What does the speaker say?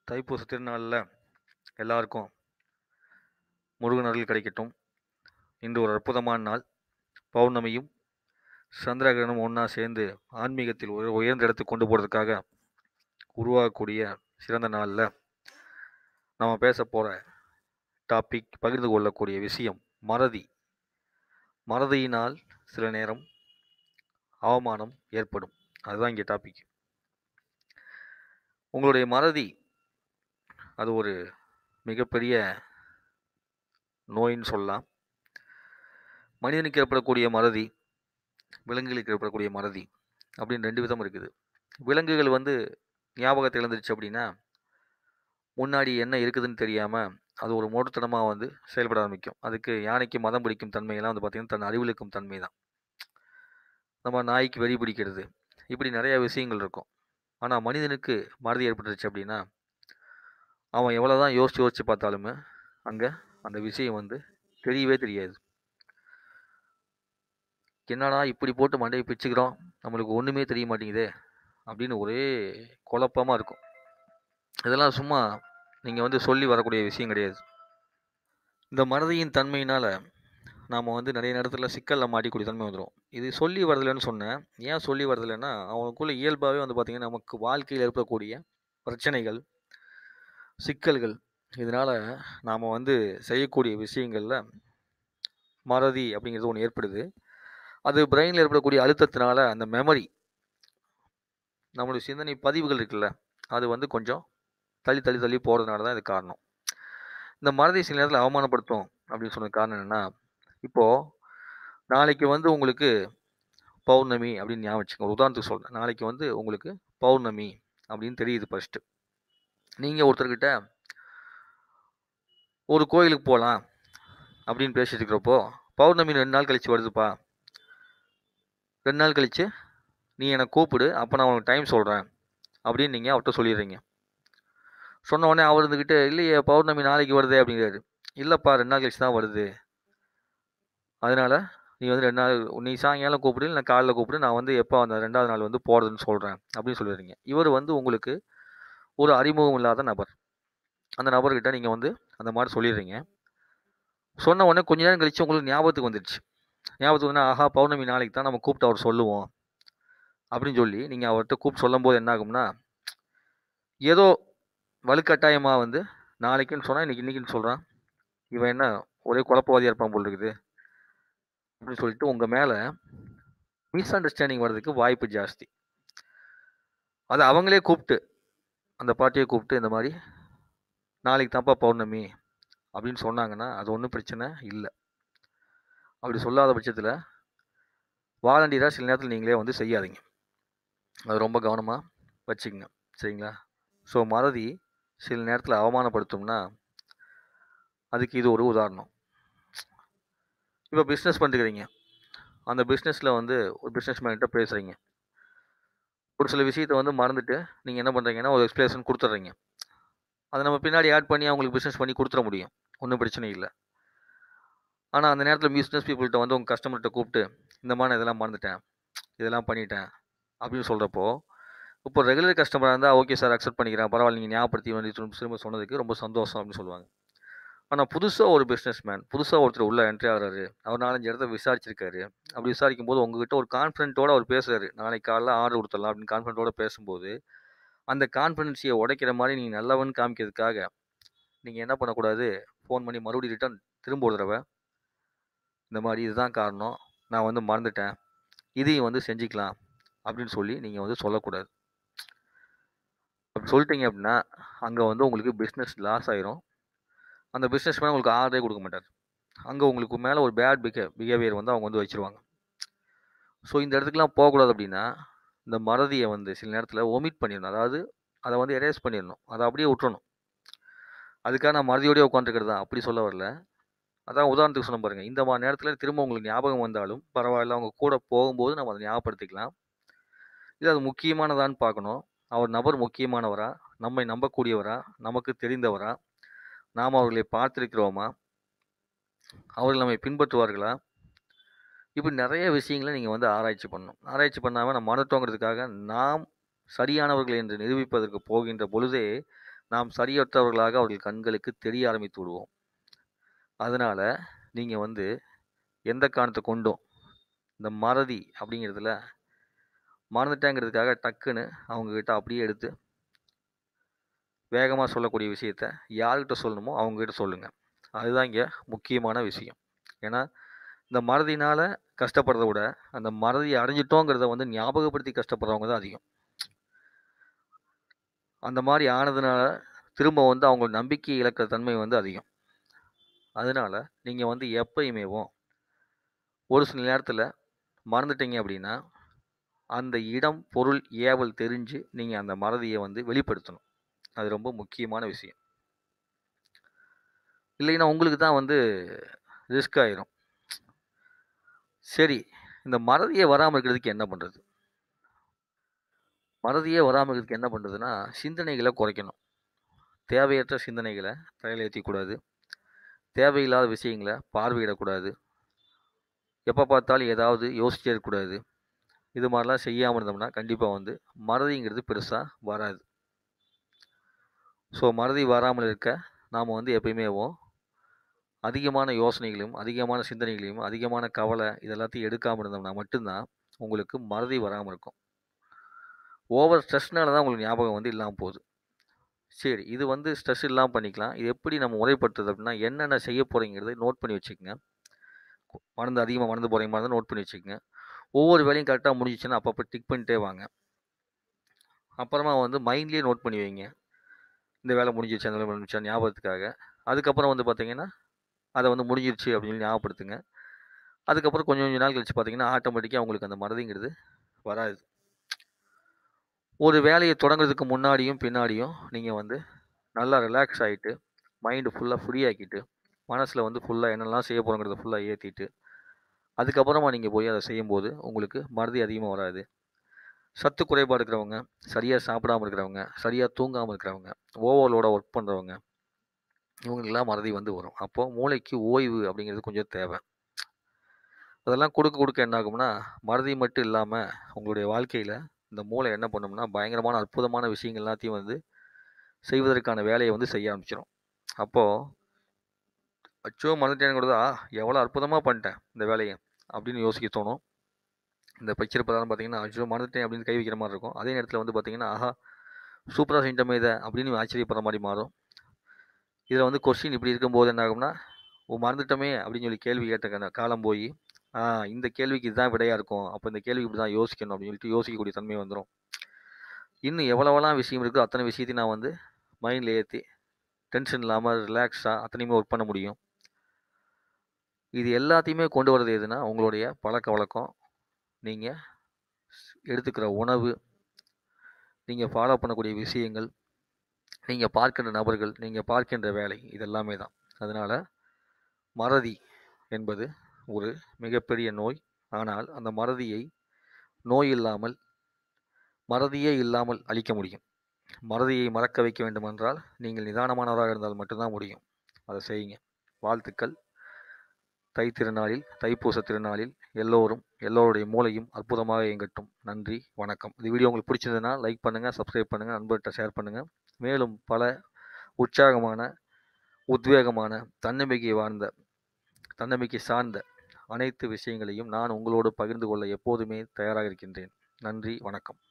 தைப்பூச திருநாளில் எல்லாருக்கும் முருகன் அருள் கிடைக்கட்டும் இன்று ஒரு அற்புதமான நாள் பௌர்ணமியும் சந்திரகிரகணம் ஒன்றா சேர்ந்து ஆன்மீகத்தில் ஒரு உயர்ந்த இடத்துக்கு கொண்டு போகிறதுக்காக உருவாகக்கூடிய சிறந்த நாளில் நம்ம பேச போகிற டாபிக் பகிர்ந்து கொள்ளக்கூடிய விஷயம் மறதி மறதியினால் சில நேரம் அவமானம் ஏற்படும் அதுதான் இங்கே டாபிக் உங்களுடைய மறதி அது ஒரு மிகப்பெரிய நோயின்னு சொல்லலாம் மனிதனுக்கு ஏற்படக்கூடிய மறதி விலங்குகளுக்கு ஏற்படக்கூடிய மறதி அப்படின்னு ரெண்டு விதம் இருக்குது விலங்குகள் வந்து ஞாபகத்தை இழந்துருச்சு அப்படின்னா முன்னாடி என்ன இருக்குதுன்னு தெரியாமல் அது ஒரு மோட்டுத்தனமாக வந்து செயல்பட ஆரம்பிக்கும் அதுக்கு யானைக்கு மதம் பிடிக்கும் தன்மையெல்லாம் வந்து பார்த்திங்கன்னா தன் அறிவிலுக்கும் தன்மை தான் நம்ம நாய்க்கு வெறி பிடிக்கிறது இப்படி நிறைய விஷயங்கள் இருக்கும் ஆனால் மனிதனுக்கு மறதி ஏற்பட்டுருச்சு அப்படின்னா அவன் எவ்வளோ தான் யோசிச்சு யோசிச்சு பார்த்தாலுமே அங்கே அந்த விஷயம் வந்து தெரியவே தெரியாது என்னடா இப்படி போட்டு மண்டையை பிச்சுக்கிறோம் நம்மளுக்கு ஒன்றுமே தெரிய மாட்டேங்குதே அப்படின்னு ஒரே குழப்பமாக இருக்கும் இதெல்லாம் சும்மா நீங்கள் வந்து சொல்லி வரக்கூடிய விஷயம் கிடையாது இந்த மறதியின் தன்மையினால் நாம் வந்து நிறைய நேரத்தில் சிக்கலில் மாட்டிக்கூடிய தன்மை வந்துடும் இது சொல்லி வரதில்லைன்னு சொன்னேன் ஏன் சொல்லி வரதில்லைன்னா அவனுக்குள்ள இயல்பாகவே வந்து பார்த்திங்கன்னா நமக்கு வாழ்க்கையில் ஏற்படக்கூடிய பிரச்சனைகள் சிக்கல்கள் இதனால் நாம் வந்து செய்யக்கூடிய விஷயங்களில் மறதி அப்படிங்கிறது ஒன்று ஏற்படுது அது பிரெயினில் ஏற்படக்கூடிய அழுத்தத்தினால அந்த மெமரி நம்மளுடைய சிந்தனை பதிவுகள் இருக்குல்ல அது வந்து கொஞ்சம் தள்ளி தள்ளி தள்ளி போகிறதுனால தான் இது காரணம் இந்த மறதி சில நேரத்தில் அவமானப்படுத்தும் அப்படின்னு சொன்ன காரணம் என்னென்னா இப்போது நாளைக்கு வந்து உங்களுக்கு பௌர்ணமி அப்படின்னு ஞாபகம் வச்சுக்கோங்க ஒரு உதாரணத்துக்கு சொல்கிறேன் நாளைக்கு வந்து உங்களுக்கு பௌர்ணமி அப்படின்னு தெரியுது ஃபஸ்ட்டு நீங்கள் ஒருத்தர்கிட்ட ஒரு கோயிலுக்கு போகலாம் அப்படின்னு பேசிட்டு இருக்கிறப்போ பௌர்ணமி ரெண்டு நாள் கழித்து வருதுப்பா ரெண்டு நாள் கழித்து நீ என்னை கூப்பிடு அப்போ நான் உனக்கு டைம் சொல்கிறேன் அப்படின்னு நீங்கள் அவர்கிட்ட சொல்லிடுறீங்க சொன்ன உடனே அவர் இருந்துக்கிட்டு இல்லையே பௌர்ணமி நாளைக்கு வருதே அப்படிங்கிறாரு இல்லைப்பா ரெண்டு நாள் கழிச்சு தான் வருது அதனால் நீ வந்து ரெண்டு நாள் நீ சாயங்காலம் கூப்பிடு இல்லை காலைல கூப்பிடு நான் வந்து எப்போ அந்த ரெண்டாவது நாள் வந்து போகிறதுன்னு சொல்கிறேன் அப்படின்னு சொல்லிடுறீங்க இவர் வந்து உங்களுக்கு ஒரு அறிமுகம் இல்லாத நபர் அந்த நபர்கிட்ட நீங்கள் வந்து அந்த மாதிரி சொல்லிடுறீங்க சொன்ன உடனே கொஞ்ச நேரம் கழித்து உங்களுக்கு ஞாபகத்துக்கு வந்துடுச்சு ஞாபகத்துக்கு வந்து ஆஹா பௌர்ணமி நாளைக்கு தான் நம்ம கூப்பிட்டு அவர் சொல்லுவோம் அப்படின்னு சொல்லி நீங்கள் அவர்கிட்ட கூப்பிட்டு சொல்லும் போது என்ன ஆகும்னா ஏதோ வலுக்கட்டாயமாக வந்து நாளைக்குன்னு சொன்னால் இன்றைக்கி இன்றைக்கின்னு சொல்கிறான் இவன் என்ன ஒரே குழப்பவாதியாக இருப்பான் போல் இருக்குது அப்படின்னு சொல்லிட்டு உங்கள் மேலே மிஸ் அண்டர்ஸ்டாண்டிங் வர்றதுக்கு வாய்ப்பு ஜாஸ்தி அது அவங்களே கூப்பிட்டு அந்த பாட்டியை கூப்பிட்டு இந்த மாதிரி நாளைக்கு தான்ப்பா பௌர்ணமி அப்படின்னு சொன்னாங்கன்னா அது ஒன்றும் பிரச்சனை இல்லை அப்படி சொல்லாத பட்சத்தில் வாலண்டியராக சில நேரத்தில் நீங்களே வந்து செய்யாதீங்க அது ரொம்ப கவனமாக வச்சுக்கங்க சரிங்களா ஸோ மறதி சில நேரத்தில் அவமானப்படுத்தும்னா அதுக்கு இது ஒரு உதாரணம் இப்போ பிஸ்னஸ் பண்ணுறீங்க அந்த பிஸ்னஸில் வந்து ஒரு பிஸ்னஸ் மேன்கிட்ட பேசுகிறீங்க ஒரு சில விஷயத்தை வந்து மறந்துட்டு நீங்கள் என்ன பண்ணுறீங்கன்னா ஒரு எக்ஸ்பிளேஷன் கொடுத்துட்றீங்க அதை நம்ம பின்னாடி ஆட் பண்ணி அவங்களுக்கு பிஸ்னஸ் பண்ணி கொடுத்துட முடியும் ஒன்றும் பிரச்சனை இல்லை ஆனால் அந்த நேரத்தில் பிஸ்னஸ் பீப்புள்கிட்ட வந்து உங்கள் கஸ்டமர்கிட்ட கூப்பிட்டு இந்த மாதிரி நான் இதெல்லாம் மறந்துட்டேன் இதெல்லாம் பண்ணிட்டேன் அப்படின்னு சொல்கிறப்போ இப்போ ரெகுலர் கஸ்டமராக இருந்தால் ஓகே சார் அக்செப்ட் பண்ணிக்கிறேன் பரவாயில்ல நீங்கள் ஞாபகப்படுத்தி வந்து திரும்ப சொன்னதுக்கு ரொம்ப சந்தோஷம் அப்படின்னு சொல்லுவாங்க ஆனால் புதுசாக ஒரு பிஸ்னஸ் மேன் புதுசாக ஒருத்தர் உள்ளே என்ட்ரி ஆகிறாரு அவர் நாலஞ்சு இடத்த விசாரிச்சிருக்காரு அப்படி விசாரிக்கும் போது உங்ககிட்ட ஒரு கான்ஃபிடென்ட்டோட அவர் பேசுறாரு நாளைக்கு காலைல ஆர்டர் கொடுத்துடலாம் அப்படின்னு கான்ஃபிடென்ட்டோட பேசும்போது அந்த கான்ஃபிடென்சியை உடைக்கிற மாதிரி நீங்கள் நல்லவன் காமிக்கிறதுக்காக நீங்கள் என்ன பண்ணக்கூடாது ஃபோன் பண்ணி மறுபடியும் ரிட்டர்ன் திரும்ப ஒரு தடவை இந்த மாதிரி இதுதான் காரணம் நான் வந்து மறந்துட்டேன் இதையும் வந்து செஞ்சுக்கலாம் அப்படின்னு சொல்லி நீங்கள் வந்து சொல்லக்கூடாது அப்படி சொல்லிட்டீங்க அப்படின்னா அங்கே வந்து உங்களுக்கு பிஸ்னஸ் லாஸ் ஆயிரும் அந்த பிஸ்னஸ் மேலே உங்களுக்கு ஆர்டரே கொடுக்க மாட்டார் அங்கே உங்களுக்கு மேலே ஒரு பேட் பிஹே பிஹேவியர் வந்து அவங்க வந்து வச்சுருவாங்க ஸோ இந்த இடத்துக்குலாம் போகக்கூடாது அப்படின்னா இந்த மறதியை வந்து சில நேரத்தில் ஒமிட் பண்ணிடணும் அதாவது அதை வந்து எரேஸ் பண்ணிடணும் அதை அப்படியே விட்டுறணும் அதுக்காக நான் மறதியோடய உட்காந்துருக்கிறது தான் அப்படி சொல்ல வரல அதான் உதாரணத்துக்கு சொன்ன பாருங்கள் இந்த மாதிரி நேரத்தில் திரும்ப உங்களுக்கு ஞாபகம் வந்தாலும் பரவாயில்ல அவங்க கூட போகும்போது நம்ம அதை ஞாபகப்படுத்திக்கலாம் இது அது முக்கியமானதான்னு பார்க்கணும் அவர் நபர் முக்கியமானவரா நம்மை நம்பக்கூடியவரா நமக்கு தெரிந்தவரா நாம் அவர்களை பார்த்திருக்கிறோமா அவர்கள் நம்மை பின்பற்றுவார்களா இப்படி நிறைய விஷயங்களை நீங்கள் வந்து ஆராய்ச்சி பண்ணணும் ஆராய்ச்சி பண்ணாமல் நம்ம மறந்துட்டோங்கிறதுக்காக நாம் சரியானவர்கள் என்று நிரூபிப்பதற்கு போகின்ற பொழுதே நாம் சரியற்றவர்களாக அவர்கள் கண்களுக்கு தெரிய ஆரம்பித்து விடுவோம் அதனால் நீங்கள் வந்து எந்த காரணத்தை கொண்டும் இந்த மறதி அப்படிங்கிறதுல மறந்துட்டேங்கிறதுக்காக டக்குன்னு அவங்கக்கிட்ட அப்படியே எடுத்து வேகமாக சொல்லக்கூடிய விஷயத்த யார்கிட்ட சொல்லணுமோ அவங்ககிட்ட சொல்லுங்கள் அதுதான் இங்கே முக்கியமான விஷயம் ஏன்னா இந்த மறதினால் கஷ்டப்படுறத விட அந்த மறதியை அடைஞ்சிட்டோங்கிறத வந்து ஞாபகப்படுத்தி கஷ்டப்படுறவங்க தான் அதிகம் அந்த மாதிரி ஆனதுனால திரும்ப வந்து அவங்க நம்பிக்கை இழக்கிற தன்மை வந்து அதிகம் அதனால் நீங்கள் வந்து எப்பயுமேவும் ஒரு சில நேரத்தில் மறந்துட்டீங்க அப்படின்னா அந்த இடம் பொருள் ஏவல் தெரிஞ்சு நீங்கள் அந்த மறதியை வந்து வெளிப்படுத்தணும் அது ரொம்ப முக்கியமான விஷயம் இல்லைன்னா உங்களுக்கு தான் வந்து ரிஸ்க் ஆயிரும் சரி இந்த மறதியே வராமல் இருக்கிறதுக்கு என்ன பண்ணுறது மறதியே வராமல் இருக்கிறதுக்கு என்ன பண்ணுறதுன்னா சிந்தனைகளை குறைக்கணும் தேவையற்ற சிந்தனைகளை தலையில் ஏற்றிக்கூடாது தேவையில்லாத விஷயங்களை பார்வையிடக்கூடாது எப்போ பார்த்தாலும் ஏதாவது யோசிச்சே இருக்கக்கூடாது இது மாதிரிலாம் செய்யாமல் இருந்தோம்னா கண்டிப்பாக வந்து மறதிங்கிறது பெருசாக வராது ஸோ மறதி வராமல் இருக்க நாம் வந்து எப்பயுமேவும் அதிகமான யோசனைகளையும் அதிகமான சிந்தனைகளையும் அதிகமான கவலை இதெல்லாத்தையும் எடுக்காமல் இருந்தோம்னா மட்டும்தான் உங்களுக்கு மறதி வராமல் இருக்கும் ஓவர் ஸ்ட்ரெஸ்னால தான் உங்களுக்கு ஞாபகம் வந்து இல்லாமல் போகுது சரி இது வந்து ஸ்ட்ரெஸ் இல்லாமல் பண்ணிக்கலாம் இது எப்படி நம்ம முறைப்படுத்துறது அப்படின்னா என்னென்ன செய்ய போகிறீங்கிறத நோட் பண்ணி வச்சுக்கோங்க மறந்து அதிகமாக மறந்து போகிறீங்க மாதிரி நோட் பண்ணி வச்சுக்கோங்க ஒவ்வொரு வேலையும் கரெக்டாக முடிஞ்சிச்சுன்னா அப்பப்போ டிக் பண்ணிட்டே வாங்க அப்புறமா வந்து மைண்ட்லேயே நோட் பண்ணி வைங்க இந்த வேலை முடிஞ்சிருச்சு அந்த வேலை முடிஞ்சிச்சா ஞாபகத்துக்காக அதுக்கப்புறம் வந்து பார்த்தீங்கன்னா அதை வந்து முடிஞ்சிருச்சு அப்படின்னு சொல்லி ஞாபகப்படுத்துங்க அதுக்கப்புறம் கொஞ்சம் கொஞ்சம் நாள் கழிச்சு பார்த்தீங்கன்னா ஆட்டோமேட்டிக்காக உங்களுக்கு அந்த மறதிங்கிறது வராது ஒரு வேலையை தொடங்குறதுக்கு முன்னாடியும் பின்னாடியும் நீங்கள் வந்து நல்லா ரிலாக்ஸ் ஆகிட்டு மைண்டு ஃபுல்லாக ஃப்ரீ ஆக்கிட்டு மனசில் வந்து ஃபுல்லாக என்னெல்லாம் செய்ய போகிறோங்கிறத ஃபுல்லாக ஏற்றிட்டு அதுக்கப்புறமா நீங்கள் போய் அதை செய்யும்போது உங்களுக்கு மறதி அதிகமாக வராது சத்து குறைபாடு இருக்கிறவங்க சரியாக சாப்பிடாமல் இருக்கிறவங்க சரியாக தூங்காமல் இருக்கிறவங்க ஓவர்லோட ஒர்க் பண்ணுறவங்க இவங்களுக்கெல்லாம் மறதி வந்து வரும் அப்போது மூளைக்கு ஓய்வு அப்படிங்கிறது கொஞ்சம் தேவை அதெல்லாம் கொடுக்க கொடுக்க என்ன ஆகும்னா மறதி மட்டும் இல்லாமல் உங்களுடைய வாழ்க்கையில் இந்த மூளை என்ன பண்ணும்னா பயங்கரமான அற்புதமான விஷயங்கள் எல்லாத்தையும் வந்து செய்வதற்கான வேலையை வந்து செய்ய ஆரம்பிச்சிடும் அப்போது அச்சோ மறந்துட்டேன்னு ஆ எவ்வளோ அற்புதமாக பண்ணிட்டேன் இந்த வேலையை அப்படின்னு யோசிக்க தோணும் இந்த பிக்சர் பிரகாரம் பார்த்தீங்கன்னா அச்சோ மறந்துட்டேன் அப்படின்னு கை வைக்கிற மாதிரி இருக்கும் அதே நேரத்தில் வந்து பார்த்தீங்கன்னா ஆஹா சூப்பராக செஞ்சோமே இதை அப்படின்னு ஆச்சரியப்படுற மாதிரி மாறும் இதில் வந்து கொஸ்டின் இப்படி இருக்கும்போது என்ன ஆகும்னா ஓ மறந்துட்டோமே அப்படின்னு சொல்லி கேள்வி கேட்ட காலம் போய் ஆ இந்த கேள்விக்கு இதுதான் விடையாக இருக்கும் அப்போ இந்த கேள்வி இப்படி தான் யோசிக்கணும் அப்படின்னு சொல்லிட்டு யோசிக்கக்கூடிய தன்மை வந்துடும் இன்னும் எவ்வளோவெல்லாம் விஷயம் இருக்கோ அத்தனை விஷயத்தையும் நான் வந்து மைண்டில் ஏற்றி டென்ஷன் இல்லாமல் ரிலாக்ஸாக அத்தனையுமே ஒர்க் பண்ண முடியும் இது எல்லாத்தையுமே கொண்டு வர்றது எதுனா உங்களுடைய பழக்க வழக்கம் நீங்கள் எடுத்துக்கிற உணவு நீங்கள் ஃபாலோ பண்ணக்கூடிய விஷயங்கள் நீங்கள் பார்க்கின்ற நபர்கள் நீங்கள் பார்க்கின்ற வேலை இதெல்லாமே தான் அதனால் மறதி என்பது ஒரு மிகப்பெரிய நோய் ஆனால் அந்த மறதியை நோய் இல்லாமல் மறதியே இல்லாமல் அழிக்க முடியும் மறதியை மறக்க வைக்க வேண்டுமென்றால் நீங்கள் நிதானமானவராக இருந்தால் மட்டும்தான் முடியும் அதை செய்யுங்க வாழ்த்துக்கள் தை திருநாளில் தைப்பூச திருநாளில் எல்லோரும் எல்லோருடைய மூளையும் அற்புதமாக இயங்கட்டும் நன்றி வணக்கம் இந்த வீடியோ உங்களுக்கு பிடிச்சிருந்ததுன்னா லைக் பண்ணுங்கள் சப்ஸ்கிரைப் பண்ணுங்கள் நண்பர்கிட்ட ஷேர் பண்ணுங்கள் மேலும் பல உற்சாகமான உத்வேகமான தன்னம்பிக்கை வாழ்ந்த தன்னம்பிக்கை சார்ந்த அனைத்து விஷயங்களையும் நான் உங்களோடு பகிர்ந்து கொள்ள எப்போதுமே தயாராக இருக்கின்றேன் நன்றி வணக்கம்